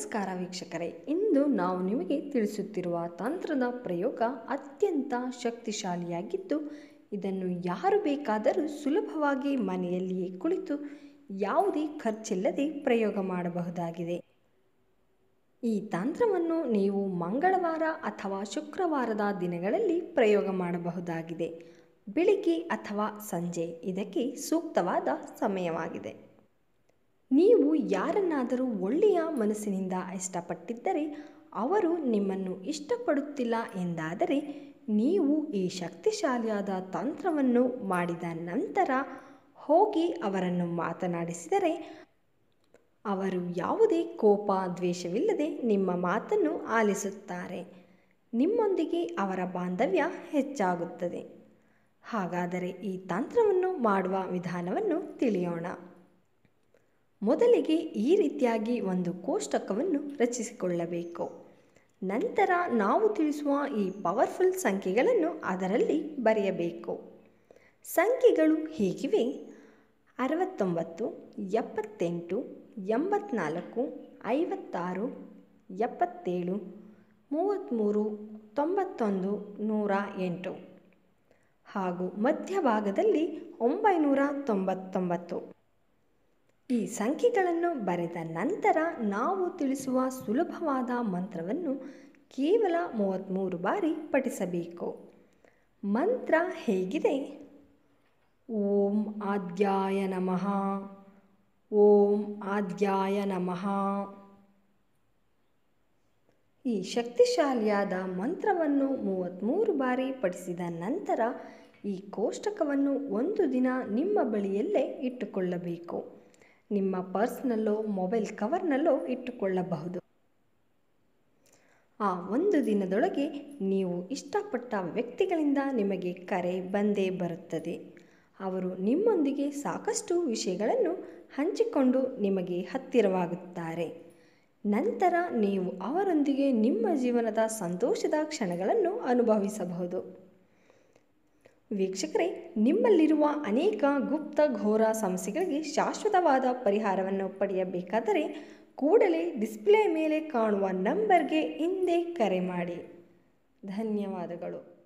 ನಮಸ್ಕಾರ ವೀಕ್ಷಕರೇ ಇಂದು ನಾವು ನಿಮಗೆ ತಿಳಿಸುತ್ತಿರುವ ತಂತ್ರದ ಪ್ರಯೋಗ ಅತ್ಯಂತ ಶಕ್ತಿಶಾಲಿಯಾಗಿದ್ದು ಇದನ್ನು ಯಾರು ಬೇಕಾದರೂ ಸುಲಭವಾಗಿ ಮನೆಯಲ್ಲಿಯೇ ಕುಳಿತು ಯಾವುದೇ ಖರ್ಚಿಲ್ಲದೆ ಪ್ರಯೋಗ ಮಾಡಬಹುದಾಗಿದೆ ಈ ತಂತ್ರವನ್ನು ನೀವು ಮಂಗಳವಾರ ಅಥವಾ ಶುಕ್ರವಾರದ ದಿನಗಳಲ್ಲಿ ಪ್ರಯೋಗ ಮಾಡಬಹುದಾಗಿದೆ ಬೆಳಿಗ್ಗೆ ಅಥವಾ ಸಂಜೆ ಇದಕ್ಕೆ ಸೂಕ್ತವಾದ ಸಮಯವಾಗಿದೆ ನೀವು ಯಾರನ್ನಾದರೂ ಒಳ್ಳೆಯ ಮನಸ್ಸಿನಿಂದ ಇಷ್ಟಪಟ್ಟಿದ್ದರೆ ಅವರು ನಿಮ್ಮನ್ನು ಇಷ್ಟಪಡುತ್ತಿಲ್ಲ ಎಂದಾದರೆ ನೀವು ಈ ಶಕ್ತಿಶಾಲಿಯಾದ ತಂತ್ರವನ್ನು ಮಾಡಿದ ನಂತರ ಹೋಗಿ ಅವರನ್ನು ಮಾತನಾಡಿಸಿದರೆ ಅವರು ಯಾವುದೇ ಕೋಪ ದ್ವೇಷವಿಲ್ಲದೆ ನಿಮ್ಮ ಮಾತನ್ನು ಆಲಿಸುತ್ತಾರೆ ನಿಮ್ಮೊಂದಿಗೆ ಅವರ ಬಾಂಧವ್ಯ ಹೆಚ್ಚಾಗುತ್ತದೆ ಹಾಗಾದರೆ ಈ ತಂತ್ರವನ್ನು ಮಾಡುವ ವಿಧಾನವನ್ನು ತಿಳಿಯೋಣ ಮೊದಲಿಗೆ ಈ ರೀತಿಯಾಗಿ ಒಂದು ಕೋಷ್ಟಕವನ್ನು ರಚಿಸಿಕೊಳ್ಳಬೇಕು ನಂತರ ನಾವು ತಿಳಿಸುವ ಈ ಪವರ್ಫುಲ್ ಸಂಖ್ಯೆಗಳನ್ನು ಅದರಲ್ಲಿ ಬರೆಯಬೇಕು ಸಂಖ್ಯೆಗಳು ಹೀಗಿವೆ ಅರವತ್ತೊಂಬತ್ತು ಎಪ್ಪತ್ತೆಂಟು ಎಂಬತ್ನಾಲ್ಕು ಐವತ್ತಾರು ಎಪ್ಪತ್ತೇಳು ಮೂವತ್ತ್ಮೂರು ತೊಂಬತ್ತೊಂದು ನೂರ ಎಂಟು ಹಾಗೂ ಮಧ್ಯಭಾಗದಲ್ಲಿ ಒಂಬೈನೂರ ತೊಂಬತ್ತೊಂಬತ್ತು ಈ ಸಂಖ್ಯೆಗಳನ್ನು ಬರೆದ ನಂತರ ನಾವು ತಿಳಿಸುವ ಸುಲಭವಾದ ಮಂತ್ರವನ್ನು ಕೇವಲ ಮೂವತ್ತ್ಮೂರು ಬಾರಿ ಪಠಿಸಬೇಕು ಮಂತ್ರ ಹೇಗಿದೆ ಓಂ ಆದ್ಯಾಯ ನಮಃ ಓಂ ಆದ್ಯಾಯ ನಮಃ ಈ ಶಕ್ತಿಶಾಲಿಯಾದ ಮಂತ್ರವನ್ನು ಮೂವತ್ತ್ಮೂರು ಬಾರಿ ಪಠಿಸಿದ ನಂತರ ಈ ಕೋಷ್ಟಕವನ್ನು ಒಂದು ದಿನ ನಿಮ್ಮ ಬಳಿಯಲ್ಲೇ ಇಟ್ಟುಕೊಳ್ಳಬೇಕು ನಿಮ್ಮ ಪರ್ಸ್ನಲ್ಲೋ ಮೊಬೈಲ್ ಕವರ್ನಲ್ಲೋ ಇಟ್ಟುಕೊಳ್ಳಬಹುದು ಆ ಒಂದು ದಿನದೊಳಗೆ ನೀವು ಇಷ್ಟಪಟ್ಟ ವ್ಯಕ್ತಿಗಳಿಂದ ನಿಮಗೆ ಕರೆ ಬಂದೇ ಬರುತ್ತದೆ ಅವರು ನಿಮ್ಮೊಂದಿಗೆ ಸಾಕಷ್ಟು ವಿಷಯಗಳನ್ನು ಹಂಚಿಕೊಂಡು ನಿಮಗೆ ಹತ್ತಿರವಾಗುತ್ತಾರೆ ನಂತರ ನೀವು ಅವರೊಂದಿಗೆ ನಿಮ್ಮ ಜೀವನದ ಸಂತೋಷದ ಕ್ಷಣಗಳನ್ನು ಅನುಭವಿಸಬಹುದು ವೀಕ್ಷಕರೇ ನಿಮ್ಮಲ್ಲಿರುವ ಅನೇಕ ಗುಪ್ತ ಘೋರ ಸಮಸ್ಯೆಗಳಿಗೆ ಶಾಶ್ವತವಾದ ಪರಿಹಾರವನ್ನು ಪಡೆಯಬೇಕಾದರೆ ಕೂಡಲೇ ಡಿಸ್ಪ್ಲೇ ಮೇಲೆ ಕಾಣುವ ನಂಬರ್ಗೆ ಹಿಂದೆ ಕರೆ ಮಾಡಿ ಧನ್ಯವಾದಗಳು